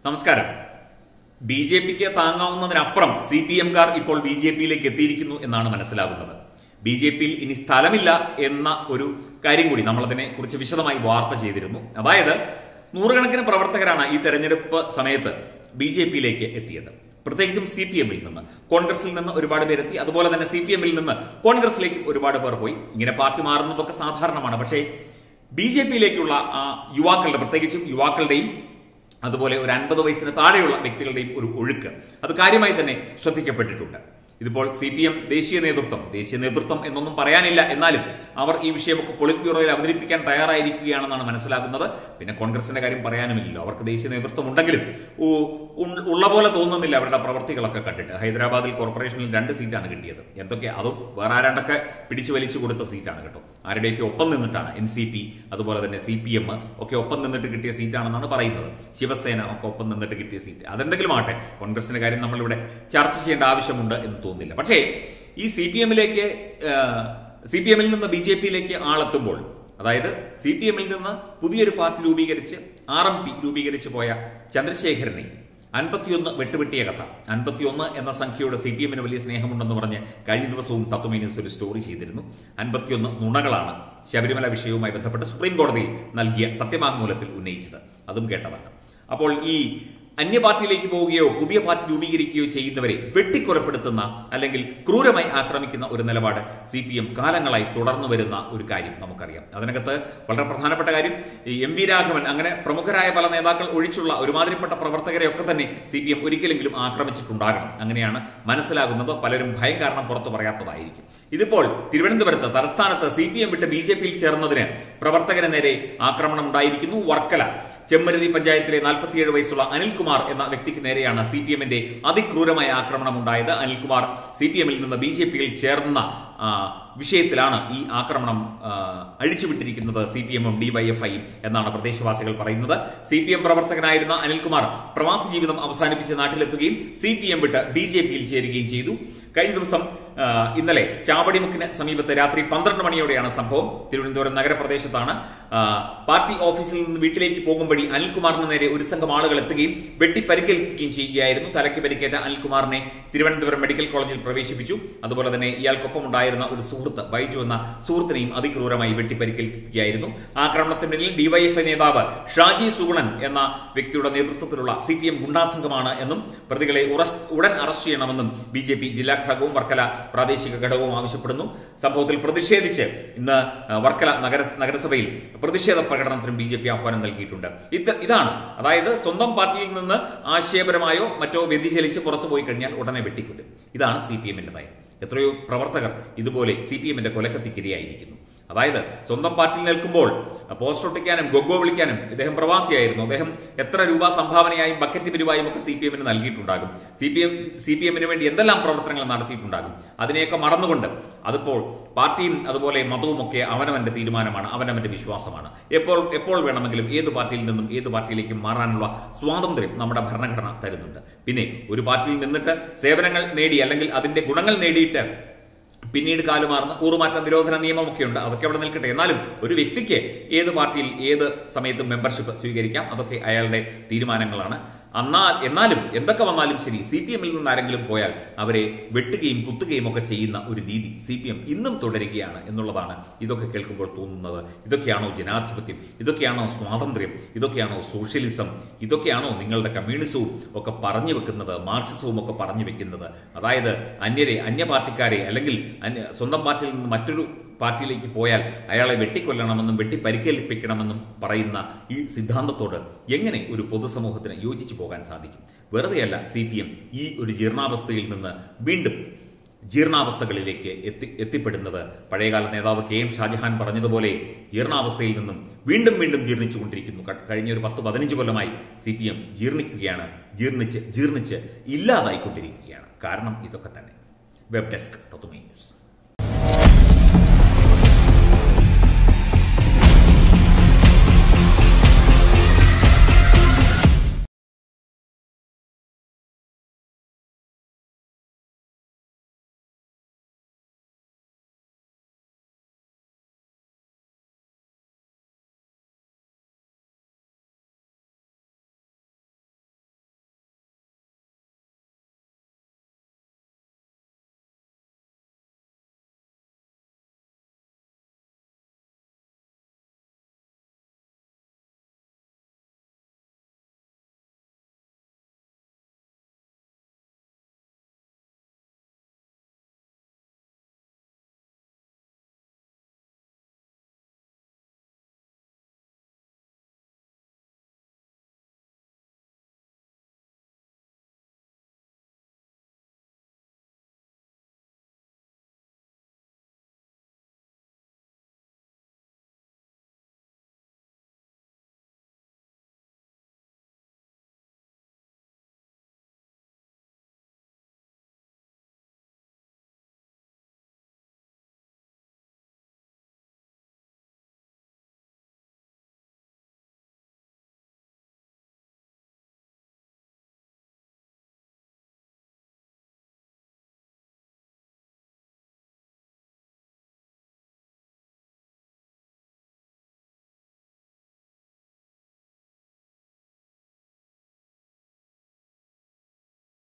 നമസ്കാരം B J പിക്ക് താങ്ങാവുന്നതിനപ്പുറം സി പി എംകാർ ഇപ്പോൾ ബി ജെ പിയിലേക്ക് എത്തിയിരിക്കുന്നു എന്നാണ് മനസ്സിലാകുന്നത് ബി ജെ പിയിൽ ഇനി സ്ഥലമില്ല എന്ന ഒരു കാര്യം കൂടി നമ്മളതിനെ കുറിച്ച് വിശദമായി വാർത്ത ചെയ്തിരുന്നു അതായത് നൂറുകണക്കിന് പ്രവർത്തകരാണ് ഈ തെരഞ്ഞെടുപ്പ് സമയത്ത് ബി ജെ പിയിലേക്ക് എത്തിയത് പ്രത്യേകിച്ചും സി പി എമ്മിൽ നിന്ന് കോൺഗ്രസിൽ നിന്ന് ഒരുപാട് പേരെത്തി അതുപോലെ തന്നെ സി പി എമ്മിൽ നിന്ന് കോൺഗ്രസിലേക്ക് ഒരുപാട് പേർ പോയി ഇങ്ങനെ പാർട്ടി മാറുന്നതൊക്കെ സാധാരണമാണ് പക്ഷേ ബി ജെ പിയിലേക്കുള്ള ആ യുവാക്കളുടെ പ്രത്യേകിച്ചും യുവാക്കളുടെയും അതുപോലെ ഒരു അൻപത് വയസ്സിന് താഴെയുള്ള വ്യക്തികളുടെയും ഒരു ഒഴുക്ക് അത് കാര്യമായി തന്നെ ശ്രദ്ധിക്കപ്പെട്ടിട്ടുണ്ട് ഇതിപ്പോൾ സി പി എം ദേശീയ നേതൃത്വം ദേശീയ നേതൃത്വം എന്നൊന്നും പറയാനില്ല എന്നാലും അവർ ഈ വിഷയമൊക്കെ പൊളിറ്റ് ബ്യൂറോയിൽ അവതരിപ്പിക്കാൻ തയ്യാറായിരിക്കുകയാണെന്നാണ് മനസ്സിലാക്കുന്നത് പിന്നെ കോൺഗ്രസിന്റെ കാര്യം പറയാനുമില്ലല്ലോ അവർക്ക് ദേശീയ നേതൃത്വം ഉണ്ടെങ്കിലും ഉ- ഉൾ- ഉള്ള പോലെ തോന്നുന്നില്ല അവരുടെ പ്രവർത്തികളൊക്കെ കണ്ടിട്ട് ഹൈദരാബാദിൽ കോർപ്പറേഷനിൽ രണ്ട് സീറ്റാണ് കിട്ടിയത് എന്തൊക്കെ അതും വേറെ ആരാണ്ടൊക്കെ പിടിച്ചു വലിച്ചു കൊടുത്ത സീറ്റാണ് കേട്ടോ ആരുടെയൊക്കെ ഒപ്പം നിന്നിട്ടാണ് എൻ സി പി അതുപോലെ തന്നെ സി പി എം ഒക്കെ ഒപ്പം നിന്നിട്ട് കിട്ടിയ സീറ്റാണെന്നാണ് പറയുന്നത് ശിവസേന ഒക്കെ ഒപ്പം നിന്നിട്ട് കിട്ടിയ സീറ്റ് അതെന്തെങ്കിലും ആട്ടെ കോൺഗ്രസിന്റെ കാര്യം നമ്മളിവിടെ ചർച്ച ചെയ്യേണ്ട ആവശ്യമുണ്ട് എന്ന് തോന്നുന്നില്ല പക്ഷേ ഈ സി പി എമ്മിലേക്ക് സി പി എമ്മിൽ നിന്ന് ബി ജെ പിയിലേക്ക് ആളെത്തുമ്പോൾ അതായത് സി പി എമ്മിൽ നിന്ന് പുതിയൊരു പാർട്ടി രൂപീകരിച്ച് ആർ എം പി രൂപീകരിച്ച് പോയ ചന്ദ്രശേഖരനെ അൻപത്തിയൊന്ന് വെട്ടുവെട്ടിയ കഥ അൻപത്തിയൊന്ന് എന്ന സംഖ്യയോട് സി പി എമ്മിന് വലിയ സ്നേഹമുണ്ടെന്ന് പറഞ്ഞ് കഴിഞ്ഞ ദിവസവും തത്വമേ ന്യൂസ് ഒരു സ്റ്റോറി ചെയ്തിരുന്നു അൻപത്തിയൊന്ന് നുണകളാണ് ശബരിമല വിഷയവുമായി ബന്ധപ്പെട്ട് സുപ്രീം കോടതിയിൽ നൽകിയ സത്യവാങ്മൂലത്തിൽ ഉന്നയിച്ചത് അതും കേട്ടതാണ് അപ്പോൾ ഈ അന്യ പാർട്ടിയിലേക്ക് പോവുകയോ പുതിയ പാർട്ടി രൂപീകരിക്കുകയോ ചെയ്യുന്നവരെ വെട്ടിക്കൊലപ്പെടുത്തുന്ന അല്ലെങ്കിൽ ക്രൂരമായി ആക്രമിക്കുന്ന ഒരു നിലപാട് സി പി എം കാലങ്ങളായി തുടർന്നു വരുന്ന ഒരു കാര്യം നമുക്കറിയാം അതിനകത്ത് വളരെ പ്രധാനപ്പെട്ട കാര്യം ഈ എം വി രാഘവൻ അങ്ങനെ പ്രമുഖരായ പല നേതാക്കൾ ഒഴിച്ചുള്ള ഒരുമാതിരിപ്പെട്ട പ്രവർത്തകരെ ഒക്കെ തന്നെ സി പി എം ഒരിക്കലെങ്കിലും ആക്രമിച്ചിട്ടുണ്ടാകണം അങ്ങനെയാണ് മനസ്സിലാകുന്നത് പലരും ഭയം കാരണം പുറത്തു പറയാത്തതായിരിക്കും ഇതിപ്പോൾ തിരുവനന്തപുരത്ത് തലസ്ഥാനത്ത് സി പി എം വിട്ട് ബി ജെ പിയിൽ ചേർന്നതിന് പ്രവർത്തകന് നേരെ ആക്രമണം ഉണ്ടായിരിക്കുന്നു വർക്കല ചെമ്മരുതി പഞ്ചായത്തിലെ നാൽപ്പത്തിയേഴ് വയസ്സുള്ള അനിൽകുമാർ എന്ന വ്യക്തിക്ക് നേരെയാണ് സി പി എമ്മിന്റെ അതിക്രൂരമായ ആക്രമണം ഉണ്ടായത് അനിൽകുമാർ സി പി എമ്മിൽ നിന്ന് ബി ജെ പിയിൽ ചേർന്ന ആ, വിഷയത്തിലാണ് ഈ ആക്രമണം ആ, അഴിച്ചുവിട്ടിരിക്കുന്നത് സി പി എമ്മും ഡിവൈഎഫ്ഐയും എന്നാണ് പ്രദേശവാസികൾ പറയുന്നത് സി പി എം പ്രവർത്തകനായിരുന്ന അനിൽകുമാർ പ്രവാസി ജീവിതം അവസാനിപ്പിച്ച് നാട്ടിലെത്തുകയും സി പി എം വിട്ട് ബി ജെ പിയിൽ ചേരുകയും ചെയ്തു കഴിഞ്ഞ ദിവസം ആ, ഇന്നലെ ചാവടിമുക്കിന് സമീപത്ത് രാത്രി പന്ത്രണ്ട് മണിയോടെയാണ് സംഭവം തിരുവനന്തപുരം നഗരപ്രദേശത്താണ് ആ, പാർട്ടി ഓഫീസിൽ നിന്ന് വീട്ടിലേക്ക് പോകും വഴി അനിൽകുമാറിന് നേരെ ഒരു സംഘം ആളുകൾ എത്തുകയും വെട്ടി പരിക്കേൽക്കുകയും ചെയ്യുകയായിരുന്നു തലയ്ക്ക് പരിക്കേറ്റ അനിൽകുമാറിനെ തിരുവനന്തപുരം മെഡിക്കൽ കോളേജിൽ പ്രവേശിപ്പിച്ചു അതുപോലെ തന്നെ ഇയാൾക്കൊപ്പം ഉണ്ടായിരുന്ന ഒരു സുഹൃത്ത് ബൈജു എന്ന സുഹൃത്തിനെയും അതിക്രൂരമായി വെട്ടി പരിക്കേൽപ്പിക്കുകയായിരുന്നു ആക്രമണത്തിന് പിന്നിൽ ഡിവൈഎഫ്ഐ നേതാവ് ഷാജി സുഗുണൻ എന്ന വ്യക്തിയുടെ നേതൃത്വത്തിലുള്ള സി പി എം ഗുണ്ടാസംഘമാണ് എന്നും പ്രതികളെ ഉറസ്- ഉടൻ അറസ്റ്റ് ചെയ്യണമെന്നും ബി ജെ പി ജില്ലാ ഘടകവും വർക്കല പ്രാദേശിക ഘടകവും ആവശ്യപ്പെടുന്നു സംഭവത്തിൽ പ്രതിഷേധിച്ച് ഇന്ന് ആ, വർക്കല നഗര നഗരസഭയിൽ പ്രതിഷേധ പ്രകടനത്തിനും ബി ജെ പി ആഹ്വാനം നൽകിയിട്ടുണ്ട് ഇത് ഇതാണ് അതായത് സ്വന്തം പാർട്ടിയിൽ നിന്ന് ആശയപരമായോ മറ്റോ വ്യതിചലിച്ച് പുറത്തു പോയി കഴിഞ്ഞാൽ ഉടനെ വെട്ടിക്കൊല്ലും ഇതാണ് സി പി എമ്മിന്റെ നയം എത്രയോ പ്രവർത്തകർ ഇതുപോലെ സി പി എമ്മിന്റെ കൊലക്കത്തിക്കിരയായിരിക്കുന്നു അതായത് സ്വന്തം പാർട്ടിയിൽ നിൽക്കുമ്പോൾ പോസ്റ്റർ ഒട്ടിക്കാനും ഗൊഗോ വിളിക്കാനും ഇദ്ദേഹം പ്രവാസിയായിരുന്നു അദ്ദേഹം എത്ര രൂപ സംഭാവനയായും ബക്കറ്റ് പിരിവായും ഒക്കെ സി പി എമ്മിന് നൽകിയിട്ടുണ്ടാകും C P M C P എമ്മിന് വേണ്ടി എന്തെല്ലാം പ്രവർത്തനങ്ങൾ നടത്തിയിട്ടുണ്ടാകും അതിനെയൊക്കെ മറന്നുകൊണ്ട് അതിപ്പോൾ പാർട്ടിയും അതുപോലെ മതവും ഒക്കെ അവനവന്റെ തീരുമാനമാണ് അവനവന്റെ വിശ്വാസമാണ് എപ്പോൾ എപ്പോൾ വേണമെങ്കിലും ഏത് പാർട്ടിയിൽ നിന്നും ഏത് പാർട്ടിയിലേക്കും മാറാനുള്ള സ്വാതന്ത്ര്യം നമ്മുടെ ഭരണഘടന തരുന്നുണ്ട് പിന്നെ ഒരു പാർട്ടിയിൽ നിന്നിട്ട് സേവനങ്ങൾ നേടി അല്ലെങ്കിൽ അതിന്റെ ഗുണങ്ങൾ നേടിയിട്ട് പിന്നീട് കാലുമാറുന്ന കൂറുമാറ്റ നിരോധന നിയമമൊക്കെ ഉണ്ട് അതൊക്കെ അവിടെ നിൽക്കട്ടെ എന്നാലും ഒരു വ്യക്തിക്ക് ഏത് പാർട്ടിയിൽ ഏത് സമയത്തും മെമ്പർഷിപ്പ് സ്വീകരിക്കാം അതൊക്കെ അയാളുടെ തീരുമാനങ്ങളാണ് എന്നാൽ എന്നാലും എന്തൊക്കെ വന്നാലും ശരി സി പി എമ്മിൽ നിന്ന് ആരെങ്കിലും പോയാൽ അവരെ വെട്ടുകയും കുത്തുകയും ഒക്കെ ചെയ്യുന്ന ഒരു രീതി സി പി എം ഇന്നും തുടരുകയാണ് എന്നുള്ളതാണ് ഇതൊക്കെ കേൾക്കുമ്പോൾ തോന്നുന്നത് ഇതൊക്കെയാണോ ജനാധിപത്യം ഇതൊക്കെയാണോ സ്വാതന്ത്ര്യം ഇതൊക്കെയാണോ സോഷ്യലിസം ഇതൊക്കെയാണോ നിങ്ങളുടെ കമ്മ്യൂണിസവും ഒക്കെ പറഞ്ഞു വെക്കുന്നത് മാർക്സിസവും ഒക്കെ പറഞ്ഞു വെക്കുന്നത് അതായത് അന്യരെ അന്യ പാർട്ടിക്കാരെ അല്ലെങ്കിൽ അന്യ സ്വന്തം പാർട്ടിയിൽ നിന്ന് മറ്റൊരു പാർട്ടിയിലേക്ക് പോയാൽ അയാളെ വെട്ടിക്കൊല്ലണമെന്നും വെട്ടി പരിക്കേൽപ്പിക്കണമെന്നും പറയുന്ന ഈ സിദ്ധാന്തത്തോട് എങ്ങനെ ഒരു പൊതുസമൂഹത്തിന് യോജിച്ചു പോകാൻ സാധിക്കും വെറുതെയല്ല സി പി എം ഈ ഒരു ജീർണാവസ്ഥയിൽ നിന്ന് വീണ്ടും ജീർണാവസ്ഥകളിലേക്ക് എത്തി എത്തിപ്പെടുന്നത് പഴയകാല നേതാവ് കെ എം ഷാജഹാൻ പറഞ്ഞതുപോലെ ജീർണാവസ്ഥയിൽ നിന്നും വീണ്ടും വീണ്ടും ജീർണിച്ചുകൊണ്ടിരിക്കുന്നു ക- കഴിഞ്ഞ ഒരു പത്ത് പതിനഞ്ച് കൊല്ലമായി സി പി എം ജീർണിക്കുകയാണ് ജീർണിച്ച് ജീർണിച്ച് ഇല്ലാതായിക്കൊണ്ടിരിക്കുകയാണ് കാരണം ഇതൊക്കെ തന്നെ വെബ് ഡെസ്ക് തത്തുമൈ ന്യൂസ്